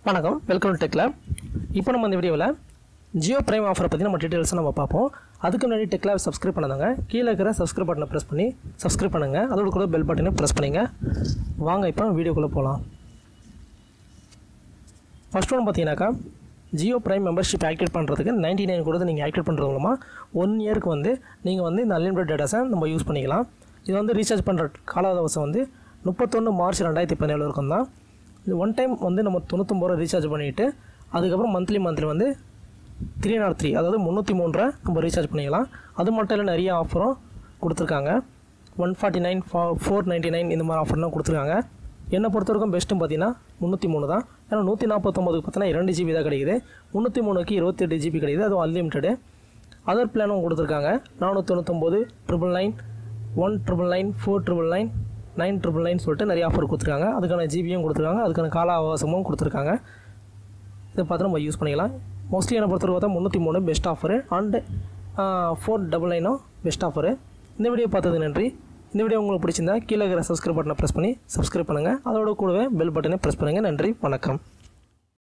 வணக்கம் welcome to tech lab இப்போ நம்ம இந்த வீடியோவில் ஜியோ பிரைம் ஆஃபரை பற்றி நம்ம டீட்டெயில்ஸ் நம்ம பார்ப்போம் அதுக்கு முன்னாடி டெக் லேப் சப்ஸ்கிரைப் பண்ணாதாங்க கீழே இருக்கிற சப்ஸ்கிரைப் பட்டனை ப்ரெஸ் பண்ணி சப்ஸ்கிரைப் பண்ணுங்கள் அதோட கூட பெல் பட்டனை ப்ரெஸ் பண்ணிங்க வாங்க இப்போ வீடியோக்குள்ளே போகலாம் ஃபர்ஸ்ட் ஒன் பார்த்தீங்கன்னாக்கா ஜியோ பிரைம் மெம்பர்ஷிப் ஆக்டிவேட் பண்ணுறதுக்கு நைன்டி நைன் கொடுத்து நீங்கள் ஆக்டிவேட் பண்ணுறது மூலமாக ஒன் இயருக்கு வந்து நீங்கள் வந்து இந்த அன்லிமிட்டட் டேட்டாஸை நம்ம யூஸ் பண்ணிக்கலாம் இது வந்து ரீசார்ஜ் பண்ணுற கால அவகாசம் வந்து முப்பத்தொன்று மார்ச் ரெண்டாயிரத்தி பதினேழு வரைக்கும் தான் இது ஒன் டைம் வந்து நம்ம தொண்ணூத்தொம்பது ரூபா ரீசார்ஜ் பண்ணிவிட்டு அதுக்கப்புறம் மந்த்லி மந்த்லி வந்து த்ரீ நாட் த்ரீ அதாவது முந்நூற்றி மூணு ரூபா நம்ம ரீசார்ஜ் பண்ணிக்கலாம் அது மட்டும் இல்லை நிறைய ஆஃபரும் கொடுத்துருக்காங்க one forty nine four ninety nine இந்த மாதிரி ஆஃபர்லாம் கொடுத்துருக்காங்க என்னை பொறுத்த வரைக்கும் பெஸ்ட்டுன்னு பார்த்தீங்கன்னா முந்நூற்றி மூணு தான் ஏன்னா நூற்றி நாற்பத்தொம்பதுக்கு பார்த்தீங்கன்னா இரண்டு ஜிபி தான் கிடைக்குது முந்நூற்றி மூணுக்கு இருபத்தெட்டு ஜிபி கிடைக்குது அதுவும் அன்லிமிட்டடு அதர் பிளானும் கொடுத்துருக்காங்க நானூற்றி தொண்ணூத்தொம்பது triple nine one triple nine four triple nine nine triple nine சொல்லிட்டு நிறைய ஆஃபர் கொடுத்துருக்காங்க அதுக்கான ஜிபியும் கொடுத்துருக்காங்க அதுக்கான கால அவகாசமும் கொடுத்துருக்காங்க இதை பார்த்து நம்ம யூஸ் பண்ணிக்கலாம் மோஸ்ட்லி என்னை பொறுத்தவரை பார்த்தா முந்நூற்றி மூணு best offer and four double நைனும் பெஸ்ட் ஆஃபரு இந்த வீடியோ பார்த்தது நன்றி இந்த வீடியோ உங்களுக்கு பிடிச்சிருந்தா கீழே இருக்கிற சப்ஸ்கிரைப் பட்டனை ப்ரெஸ் பண்ணி சப்ஸ்கிரைப் பண்ணுங்கள் அதோட கூடவே பெல் பட்டனை ப்ரெஸ் பண்ணுங்கள் நன்றி வணக்கம்